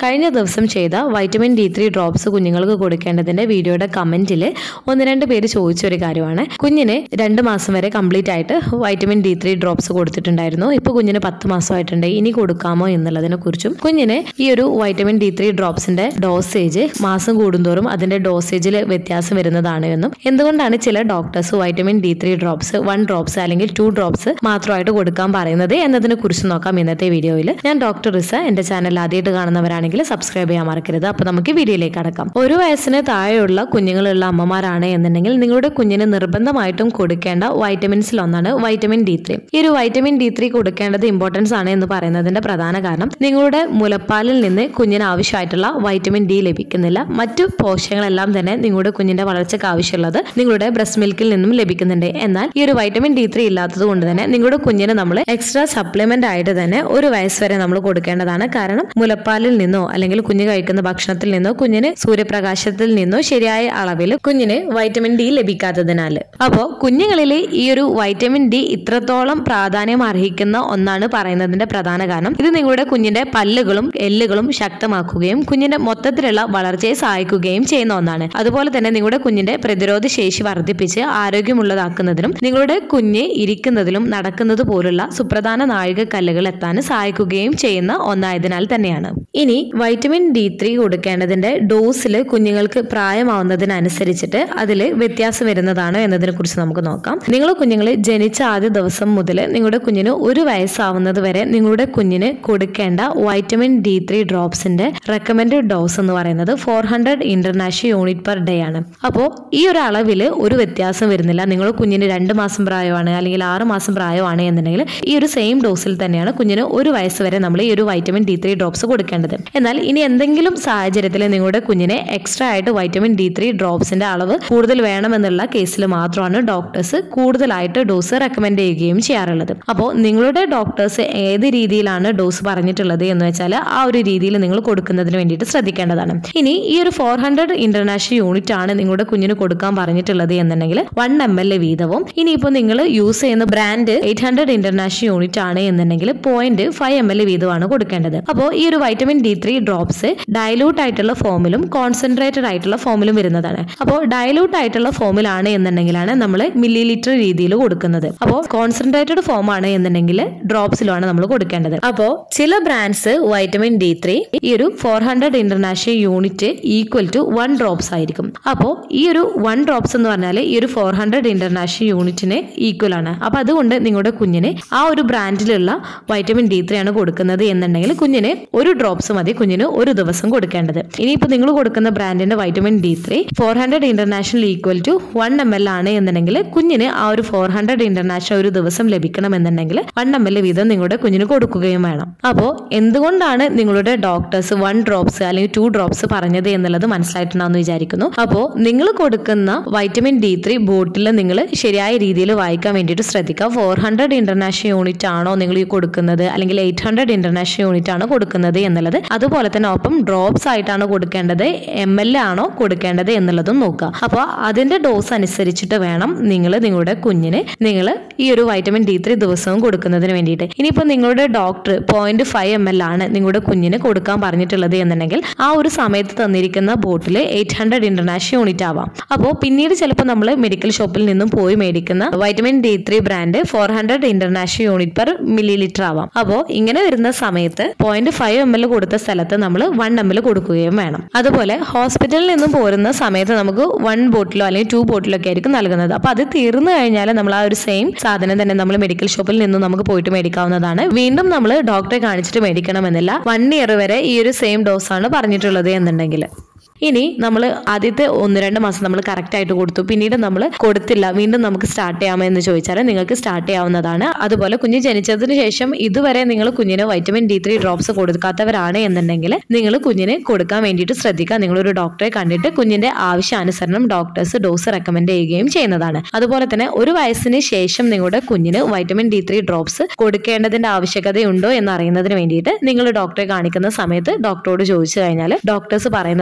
കഴിഞ്ഞ ദിവസം ചെയ്ത വൈറ്റമിൻ ഡി ത്രീ ഡ്രോപ്സ് കുഞ്ഞുങ്ങൾക്ക് കൊടുക്കേണ്ടതിന്റെ വീഡിയോയുടെ കമന്റിൽ ഒന്ന് രണ്ട് പേര് ചോദിച്ച ഒരു കാര്യമാണ് കുഞ്ഞിന് രണ്ട് മാസം വരെ കംപ്ലീറ്റ് ആയിട്ട് വൈറ്റമിൻ ഡി ത്രീ ഡ്രോപ്സ് കൊടുത്തിട്ടുണ്ടായിരുന്നു ഇപ്പോൾ കുഞ്ഞിന് പത്ത് മാസമായിട്ടുണ്ട് ഇനി കൊടുക്കാമോ എന്നുള്ളതിനെ കുറിച്ചും കുഞ്ഞിന് ഈ ഒരു വൈറ്റമിൻ ഡി ത്രീ ഡ്രോപ്സിന്റെ ഡോസേജ് മാസം കൂടുന്തോറും അതിന്റെ ഡോസേജിൽ വ്യത്യാസം വരുന്നതാണ് എന്നും എന്തുകൊണ്ടാണ് ചില doctors vitamin D three drops one drops അല്ലെങ്കിൽ ടു ഡ്രോപ്സ് മാത്രമായിട്ട് കൊടുക്കാൻ പറയുന്നത് എന്നതിനെ കുറിച്ച് നോക്കാം ഇന്നത്തെ വീഡിയോയിൽ ഞാൻ ഡോക്ടർ റിസ എന്റെ ചാനൽ ആദ്യമായിട്ട് കാണുന്നവരാണെങ്കിൽ സബ്സ്ക്രൈബ് ചെയ്യാൻ മറക്കരുത് അപ്പൊ നമുക്ക് വീഡിയോയിലേക്ക് അടക്കാം ഒരു വയസ്സിന് താഴെയുള്ള കുഞ്ഞുങ്ങളുള്ള അമ്മമാരാണ് എന്നുണ്ടെങ്കിൽ നിങ്ങളുടെ കുഞ്ഞിന് നിർബന്ധമായിട്ടും കൊടുക്കേണ്ട വൈറ്റമിൻസിൽ ഒന്നാണ് വൈറ്റമിൻ ഡി ത്രീ ഈ ഒരു വൈറ്റമിൻ ഡി ത്രീ കൊടുക്കേണ്ടത് ഇമ്പോർട്ടൻസ് ആണ് എന്ന് പറയുന്നതിന്റെ പ്രധാന കാരണം നിങ്ങളുടെ മുലപ്പാലിൽ നിന്ന് കുഞ്ഞിന് ആവശ്യമായിട്ടുള്ള വൈറ്റമിൻ ഡി ലഭിക്കുന്നില്ല മറ്റു പോഷകങ്ങളെല്ലാം തന്നെ നിങ്ങളുടെ കുഞ്ഞിന്റെ വളർച്ചയ്ക്ക് ആവശ്യമുള്ളത് നിങ്ങളുടെ ബ്രസ്റ്റ് മിൽക്കിൽ നിന്നും ലഭിക്കുന്നുണ്ട് എന്നാൽ ഈ ഒരു വൈറ്റമിൻ ഡി ത്രീ ഇല്ലാത്തത് കൊണ്ട് തന്നെ നിങ്ങളുടെ കുഞ്ഞിന് നമ്മൾ എക്സ്ട്രാ സപ്ലിമെന്റ് ആയിട്ട് തന്നെ ഒരു വയസ്സ് വരെ നമ്മൾ കൊടുക്കേണ്ടതാണ് കാരണം മുലപ്പാലിൽ നിന്നോ അല്ലെങ്കിൽ കുഞ്ഞ് കഴിക്കുന്ന ഭക്ഷണത്തിൽ നിന്നോ കുഞ്ഞിന് സൂര്യപ്രകാശത്തിൽ നിന്നോ ശരിയായ അളവിൽ കുഞ്ഞിന് വൈറ്റമിൻ ഡി ലഭിക്കാത്തതിനാൽ അപ്പോൾ കുഞ്ഞുങ്ങളിൽ ഈ ഒരു വൈറ്റമിൻ ഡി ഇത്രത്തോളം പ്രാധാന്യം അർഹിക്കുന്ന ഒന്നാണ് പറയുന്നതിന്റെ പ്രധാന കാരണം ഇത് നിങ്ങളുടെ കുഞ്ഞിന്റെ പല്ലുകളും എല്ലുകളും ശക്തമാക്കുകയും കുഞ്ഞിന്റെ മൊത്തത്തിലുള്ള വളർച്ചയെ സഹായിക്കുകയും ചെയ്യുന്ന ഒന്നാണ് അതുപോലെ തന്നെ നിങ്ങളുടെ കുഞ്ഞിന്റെ പ്രതിരോധ ശേഷി വർദ്ധിപ്പിച്ച് ആരോഗ്യമുള്ളതാക്കുന്നതിനും നിങ്ങളുടെ കുഞ്ഞ് ഇരിക്കുന്നതിലും നടക്കുന്നത് പോലുള്ള സുപ്രധാന നാഴികക്കല്ലുകൾ എത്താൻ സഹായിക്കുകയും ചെയ്യുന്ന ഒന്നായതിനാൽ തന്നെയാണ് ഇനി വൈറ്റമിൻ ഡി ത്രീ കൊടുക്കേണ്ടതിന്റെ ഡോസിൽ കുഞ്ഞുങ്ങൾക്ക് പ്രായമാവുന്നതിനനുസരിച്ചിട്ട് അതിൽ വ്യത്യാസം വരുന്നതാണ് എന്നതിനെ കുറിച്ച് നമുക്ക് നോക്കാം നിങ്ങൾ കുഞ്ഞുങ്ങൾ ജനിച്ച ആദ്യ ദിവസം മുതൽ നിങ്ങളുടെ കുഞ്ഞിന് ഒരു വയസ്സാവുന്നത് വരെ നിങ്ങളുടെ കുഞ്ഞിന് കൊടുക്കേണ്ട വൈറ്റമിൻ ഡി ത്രീ ഡ്രോപ്സിന്റെ റെക്കമെൻഡഡ് ഡോസ് എന്ന് പറയുന്നത് four hundred international unit per day ആണ് അപ്പോൾ ഈ ഒരു അളവിൽ ഒരു വ്യത്യാസം വരുന്നില്ല നിങ്ങൾ കുഞ്ഞിന് രണ്ട് മാസം പ്രായമാണ് അല്ലെങ്കിൽ ആറ് മാസം പ്രായമാണ് എന്നുണ്ടെങ്കിൽ ഈ ഒരു സെയിം ഡോസിൽ തന്നെയാണ് കുഞ്ഞിന് ഒരു വയസ്സ് വരെ നമ്മൾ ഈ ഒരു വൈറ്റമിൻ ഡി ത്രീ ഡ്രോപ്സ് കൊടുക്കേണ്ടത് എന്നാൽ ഇനി എന്തെങ്കിലും സാഹചര്യത്തിൽ നിങ്ങളുടെ കുഞ്ഞിനെ എക്സ്ട്രാ ആയിട്ട് വൈറ്റമിൻ ഡി ത്രീ ഡ്രോപ്സിന്റെ അളവ് കൂടുതൽ വേണമെന്നുള്ള കേസിൽ മാത്രമാണ് ഡോക്ടേഴ്സ് കൂടുതലായിട്ട് ഡോസ് റെക്കമെൻഡ് ചെയ്യുകയും ചെയ്യാറുള്ളത് അപ്പോൾ നിങ്ങളുടെ ഡോക്ടേഴ്സ് ഏത് രീതിയിലാണ് ഡോസ് പറഞ്ഞിട്ടുള്ളത് എന്ന് വെച്ചാൽ ആ ഒരു രീതിയിൽ നിങ്ങൾ കൊടുക്കുന്നതിന് വേണ്ടിയിട്ട് ശ്രദ്ധിക്കേണ്ടതാണ് ഇനി ഈ ഒരു ഫോർ ഹൺഡ്രഡ് ഇന്റർനാഷണൽ യൂണിറ്റ് ആണ് നിങ്ങളുടെ കുഞ്ഞിന് കൊടുക്കാൻ പറഞ്ഞിട്ടുള്ളത് എന്നുണ്ടെങ്കിൽ വൺ എം എൽ വീതവും ഇനിയിപ്പോൾ നിങ്ങൾ യൂസ് ചെയ്യുന്ന brand eight hundred international unit ആണ് എന്നുണ്ടെങ്കിൽ പോയിന്റ് ഫൈവ് എം എൽ വീതമാണ് കൊടുക്കേണ്ടത് അപ്പോൾ ഈ ഒരു vitamin D three drops dilute ആയിട്ടുള്ള ഫോമിലും കോൺസെൻട്രേറ്റഡ് ആയിട്ടുള്ള ഫോമിലും വരുന്നതാണ് അപ്പോൾ ഡയലൂട്ട് ആയിട്ടുള്ള ഫോമിലാണ് എന്നുണ്ടെങ്കിലാണ് നമ്മൾ മില്ലി ലിറ്റർ രീതിയിൽ കൊടുക്കുന്നത് അപ്പോൾ കോൺസെൻട്രേറ്റഡ് ഫോം ആണ് എന്നുണ്ടെങ്കിൽ ഡ്രോപ്സിലുമാണ് നമ്മൾ കൊടുക്കേണ്ടത് അപ്പോൾ ചില ബ്രാൻഡ്സ് വൈറ്റമിൻ ഡി ത്രീ ഈ ഒരു four hundred international unit equal to one drops ആയിരിക്കും അപ്പോൾ ഈ ഒരു വൺ ഡ്രോപ്സ് എന്ന് പറഞ്ഞാൽ ഈ ഒരു ഫോർ ഹൺഡ്രഡ് ഇന്റർനാഷണൽ യൂണിറ്റിന് ഈക്വൽ ആണ് അപ്പൊ അതുകൊണ്ട് നിങ്ങളുടെ കുഞ്ഞിന് ആ ഒരു ബ്രാൻഡിലുള്ള വൈറ്റമിൻ ഡി ത്രീ ആണ് കൊടുക്കുന്നത് എന്നുണ്ടെങ്കിൽ കുഞ്ഞിന് ഒരു ഡ്രോപ്സ് മതി കുഞ്ഞിന് ഒരു ദിവസം കൊടുക്കേണ്ടത് ഇനിയിപ്പോൾ നിങ്ങൾ കൊടുക്കുന്ന ബ്രാൻഡിന്റെ vitamin D three four hundred international equal to one M L ആണ് എന്നുണ്ടെങ്കിൽ കുഞ്ഞിന് ആ ഒരു ഫോർ ഹൺഡ്രഡ് ഇന്റർനാഷണൽ ഒരു ദിവസം ലഭിക്കണം എന്നുണ്ടെങ്കിൽ വൺ എം എൽ വീതം നിങ്ങളുടെ കുഞ്ഞിന് കൊടുക്കുകയും വേണം അപ്പോൾ എന്തുകൊണ്ടാണ് നിങ്ങളുടെ ഡോക്ടേഴ്സ് വൺ ഡ്രോപ്സ് അല്ലെങ്കിൽ ടു ഡ്രോപ്സ് പറഞ്ഞത് എന്നുള്ളത് മനസ്സിലായിട്ടുണ്ടാവുമെന്ന് വിചാരിക്കുന്നു അപ്പോൾ നിങ്ങൾ കൊടുക്കുന്ന വൈറ്റമിൻ ഡി ത്രീ ബോട്ടിൽ നിങ്ങൾ ശരിയായ രീതിയിൽ വായിക്കാൻ വേണ്ടിയിട്ട് ശ്രദ്ധിക്കുക ഫോർ ഹൺഡ്രഡ് ഇന്റർനാഷണൽ യൂണിറ്റ് ആണോ നിങ്ങൾ ഈ കൊടുക്കുന്നത് അല്ലെങ്കിൽ എയ്റ്റ് ഹൺഡ്രഡ് ഇന്റർനാഷണൽ യൂണിറ്റ് ആണോ കൊടുക്കുന്നത് എന്നുള്ളത് അതുപോലെ തന്നെ ഒപ്പം ഡ്രോപ്സ് ആയിട്ടാണ് കൊടുക്കേണ്ടത് എം എൽ ആണോ കൊടുക്കേണ്ടത് എന്നുള്ളതും നോക്കുക അപ്പോൾ അതിന്റെ ഡോസ് അനുസരിച്ചിട്ട് വേണം നിങ്ങൾ നിങ്ങളുടെ കുഞ്ഞിന് നിങ്ങൾ ഈ ഒരു വൈറ്റമിൻ ഡി ത്രീ ദിവസവും കൊടുക്കുന്നതിന് വേണ്ടിയിട്ട് ഇനിയിപ്പോൾ നിങ്ങളുടെ doctor point five M L ആണ് നിങ്ങളുടെ കുഞ്ഞിന് കൊടുക്കാൻ പറഞ്ഞിട്ടുള്ളത് എന്നുണ്ടെങ്കിൽ ആ ഒരു സമയത്ത് തന്നിരിക്കുന്ന bottle eight hundred international unit ആവാം അപ്പോൾ പിന്നീട് ചിലപ്പോൾ നമ്മൾ മെഡിക്കൽ ഷോപ്പിൽ നിന്നും പോയി മേടിക്കുന്ന vitamin D three brand four hundred international unit per millilitre ആവാം അപ്പോൾ ഇങ്ങനെ വരുന്ന സമയത്ത് പോയിന്റ് ഫൈവ് എം എൽ കൊടുത്ത സ്ഥലത്ത് നമ്മൾ വൺ എം എൽ കൊടുക്കുകയും വേണം അതുപോലെ ഹോസ്പിറ്റലിൽ നിന്നും പോരുന്ന സമയത്ത് നമുക്ക് വൺ ബോട്ടിലോ അല്ലെങ്കിൽ ടു ബോട്ടിലോ ഒക്കെ ആയിരിക്കും നൽകുന്നത് അപ്പൊ അത് തീർന്നു കഴിഞ്ഞാൽ നമ്മൾ ആ ഒരു സെയിം സാധനം തന്നെ നമ്മൾ മെഡിക്കൽ ഷോപ്പിൽ നിന്നും നമുക്ക് പോയിട്ട് മേടിക്കാവുന്നതാണ് വീണ്ടും നമ്മൾ ഡോക്ടറെ കാണിച്ചിട്ട് മേടിക്കണമെന്നില്ല വൺ ഇയർ വരെ ഈ ഒരു സെയിം ഡോസ് ആണ് പറഞ്ഞിട്ടുള്ളത് എന്നുണ്ടെങ്കിൽ ഇനി നമ്മൾ ആദ്യത്തെ ഒന്ന് രണ്ട് മാസം നമ്മൾ കറക്റ്റ് ആയിട്ട് കൊടുത്തു പിന്നീട് നമ്മൾ കൊടുത്തില്ല വീണ്ടും നമുക്ക് സ്റ്റാർട്ട് ചെയ്യാമോ എന്ന് ചോദിച്ചാൽ നിങ്ങൾക്ക് സ്റ്റാർട്ട് ചെയ്യാവുന്നതാണ് അതുപോലെ കുഞ്ഞ് ജനിച്ചതിന് ശേഷം ഇതുവരെ നിങ്ങൾ കുഞ്ഞിന് വൈറ്റമിൻ ഡി ത്രീ ഡ്രോപ്സ് കൊടുക്കാത്തവരാണ് എന്നുണ്ടെങ്കിൽ നിങ്ങൾ കുഞ്ഞിന് കൊടുക്കാൻ വേണ്ടിയിട്ട് ശ്രദ്ധിക്കുക നിങ്ങളൊരു ഡോക്ടറെ കണ്ടിട്ട് കുഞ്ഞിന്റെ ആവശ്യാനുസരണം ഡോക്ടേഴ്സ് ഡോസ് റെക്കമെൻഡ് ചെയ്യുകയും ചെയ്യുന്നതാണ് അതുപോലെ തന്നെ ഒരു വയസ്സിന് ശേഷം നിങ്ങളുടെ കുഞ്ഞിന് വൈറ്റമിൻ ഡി ത്രീ ഡ്രോപ്സ് കൊടുക്കേണ്ടതിന്റെ ആവശ്യകതയുണ്ടോ എന്ന് അറിയുന്നതിന് വേണ്ടിയിട്ട് നിങ്ങൾ ഡോക്ടറെ കാണിക്കുന്ന സമയത്ത് ഡോക്ടറോട് ചോദിച്ചു കഴിഞ്ഞാൽ ഡോക്ടേഴ്സ് പറയുന്നതാണ് അതുപോലെ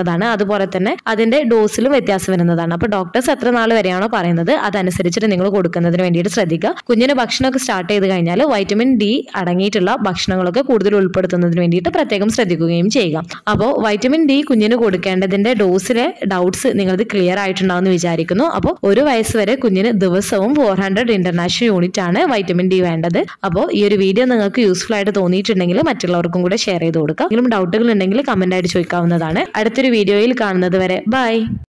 അതുപോലെ തന്നെ അതിന്റെ ഡോസിലും വ്യത്യാസം വരുന്നതാണ് അപ്പോൾ ഡോക്ടേഴ്സ് എത്ര നാൾ വരെയാണോ പറയുന്നത് അതനുസരിച്ചിട്ട് നിങ്ങൾ കൊടുക്കുന്നതിന് വേണ്ടിയിട്ട് ശ്രദ്ധിക്കുക കുഞ്ഞിന് ഭക്ഷണമൊക്കെ സ്റ്റാർട്ട് ചെയ്ത് കഴിഞ്ഞാൽ വൈറ്റമിൻ ഡി അടങ്ങിയിട്ടുള്ള ഭക്ഷണങ്ങളൊക്കെ കൂടുതൽ ഉൾപ്പെടുത്തുന്നതിന് വേണ്ടിയിട്ട് പ്രത്യേകം ശ്രദ്ധിക്കുകയും ചെയ്യുക അപ്പോൾ വൈറ്റമിൻ ഡി കുഞ്ഞിന് കൊടുക്കേണ്ടതിന്റെ ഡോസിലെ ഡൗട്ട്സ് നിങ്ങൾക്ക് ക്ലിയർ ആയിട്ടുണ്ടാവുമെന്ന് വിചാരിക്കുന്നു അപ്പോൾ ഒരു വയസ്സ് വരെ കുഞ്ഞിന് ദിവസവും ഫോർ ഹൺഡ്രഡ് ഇന്റർനാഷണൽ യൂണിറ്റ് ആണ് വൈറ്റമിൻ ഡി വേണ്ടത് അപ്പോൾ ഈ ഒരു വീഡിയോ നിങ്ങൾക്ക് യൂസ്ഫുൾ ആയിട്ട് തോന്നിയിട്ടുണ്ടെങ്കിൽ മറ്റുള്ളവർക്കും കൂടെ ഷെയർ ചെയ്ത് കൊടുക്കുക എന്തെങ്കിലും ഡൗട്ടുകൾ ഉണ്ടെങ്കിൽ കമന്റ് ആയിട്ട് ചോദിക്കാവുന്നതാണ് അടുത്തൊരു വീഡിയോയിൽ കാണുന്നത് വരെ ബൈ